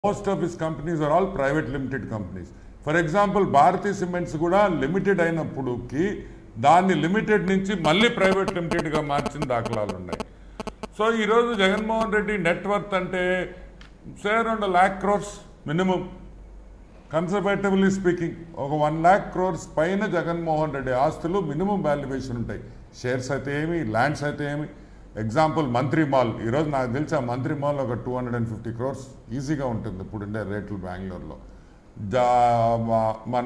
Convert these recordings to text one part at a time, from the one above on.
most of his companies are all private limited companies for example Bharathi cements కూడా limited అయినప్పుడుకి దాన్ని limited నుంచి మళ్ళీ ప్రైవేట్ లిమిటెడ్గా మార్చిన దాఖలాలు ఉన్నాయి సో ఈరోజు జగన్మోహన్ రెడ్డి నెట్వర్త్ అంటే సే రెండు lakh crores minimum conservatively speaking ఒక వన్ ల్యాక్ క్రోర్స్ పైన జగన్మోహన్ రెడ్డి ఆస్తులు మినిమం వాల్యుయేషన్ ఉంటాయి షేర్స్ అయితే ఏమి ల్యాండ్స్ అయితే ఏమి ఎగ్జాంపుల్ మంత్రి మాల్ ఈరోజు నాకు తెలిసి ఆ మంత్రి మాల్ ఒక two hundred and fifty crores ఈజీగా ఉంటుంది ఇప్పుడు ఉండే రేట్లు బెంగళూరులో జా- మా- మన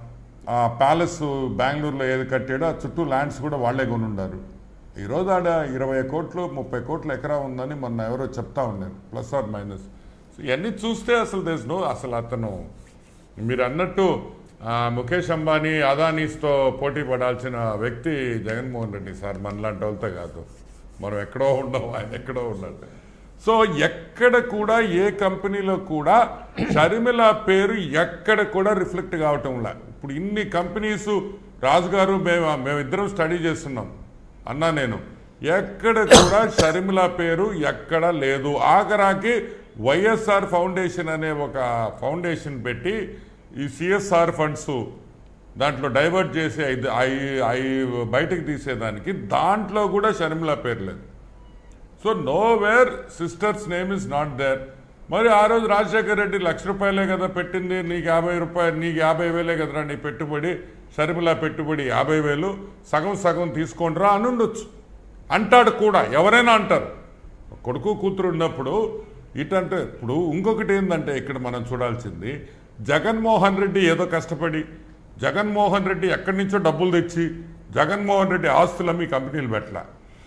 ప్యాలెస్ బెంగళూరులో ఏది కట్టాడో ఆ చుట్టూ ల్యాండ్స్ కూడా వాళ్ళే కొనుండారు ఈరోజు ఆడ ఇరవై కోట్లు ముప్పై కోట్ల ఎకరా ఉందని మొన్న ఎవరో చెప్తా ఉన్నారు ప్లస్ ఆర్ మైనస్ సో ఇవన్నీ చూస్తే అసలు దేస్ నో అసలు అతను మీరు అన్నట్టు ఆ, ముఖేష్ అంబానీ అదానీస్తో పోటీ పడాల్సిన వ్యక్తి జగన్మోహన్ రెడ్డి సార్ మనలాంటి వాళ్ళతో కాదు మనం ఎక్కడో ఉన్నాం ఆయన ఎక్కడో ఉన్నాడు సో ఎక్కడ కూడా ఏ కంపెనీలో కూడా షర్మిల పేరు ఎక్కడ కూడా రిఫ్లెక్ట్ కావటంలా ఇప్పుడు ఇన్ని కంపెనీస్ రాజుగారు మేము మేమిద్దరం స్టడీ చేస్తున్నాం అన్నా నేను ఎక్కడ కూడా షర్మిల పేరు ఎక్కడ లేదు ఆఖరాకి వైఎస్ఆర్ ఫౌండేషన్ అనే ఒక ఫౌండేషన్ పెట్టి ఈ సిఎస్ఆర్ ఫండ్స్ దాంట్లో డైవర్ట్ చేసి ఐదు ఐ- ఐ- బయటకు తీసేదానికి దాంట్లో కూడా షర్మిల పేరు లేదు so no where sister's name is not there మరి ఆ రోజు రాజశేఖర రెడ్డి లక్ష రూపాయలే కదా పెట్టింది నీకు యాభై రూపాయలు నీకు యాభై వేలే కదరా నీ పెట్టుబడి షర్మిల పెట్టుబడి యాభై వేలు సగం సగం తీసుకుంటారా అని ఉండొచ్చు అంటాడు కూడా ఎవరైనా అంటారు కొడుకు కూతురు ఉన్నప్పుడు ఇటంటే ఇప్పుడు ఇంకొకటి ఏంటంటే ఇక్కడ మనం చూడాల్సింది జగన్మోహన్ రెడ్డి ఏదో కష్టపడి జగన్మోహన్ రెడ్డి ఎక్కడి నుంచో డబ్బులు తెచ్చి జగన్మోహన్ రెడ్డి ఆస్తులు అమ్మి కంపెనీలు పెట్టలా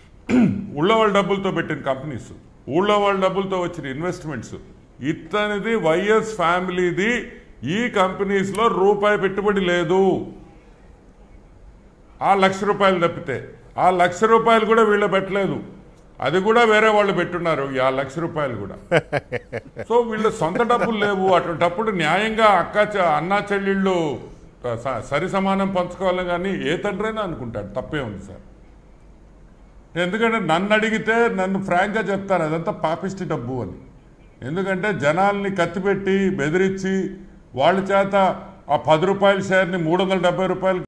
ఊళ్ళో వాళ్ళ డబ్బులతో పెట్టిన కంపెనీస్ ఊళ్ళో వాళ్ళ డబ్బులతో వచ్చిన ఇన్వెస్ట్మెంట్స్ ఇతనిది వైఎస్ ఫ్యామిలీది ఈ కంపెనీస్లో రూపాయి పెట్టుబడి లేదు ఆ లక్ష రూపాయలు తప్పితే ఆ లక్ష రూపాయలు కూడా వీళ్ళు పెట్టలేదు అది కూడా వేరే వాళ్ళు పెట్టున్నారు ఈ ఆ లక్ష రూపాయలు కూడా సో వీళ్ళు సొంత డబ్బులు లేవు అటువంటప్పుడు న్యాయంగా అక్క చె- అన్నా చెల్లెళ్ళు స- సరి సమానం పంచుకోవాలి కానీ ఏ తండ్రైనా అనుకుంటాడు తప్పే ఉంది సార్ ఎందుకంటే నన్ను అడిగితే నన్ను ఫ్రాంక్గా చెప్తాను అదంతా పాపిష్టి డబ్బు అని ఎందుకంటే జనాల్ని కత్తిపెట్టి బెదిరించి వాళ్ళ చేత ఆ పది రూపాయల షేర్ని మూడు వందల డెబ్బై రూపాయలు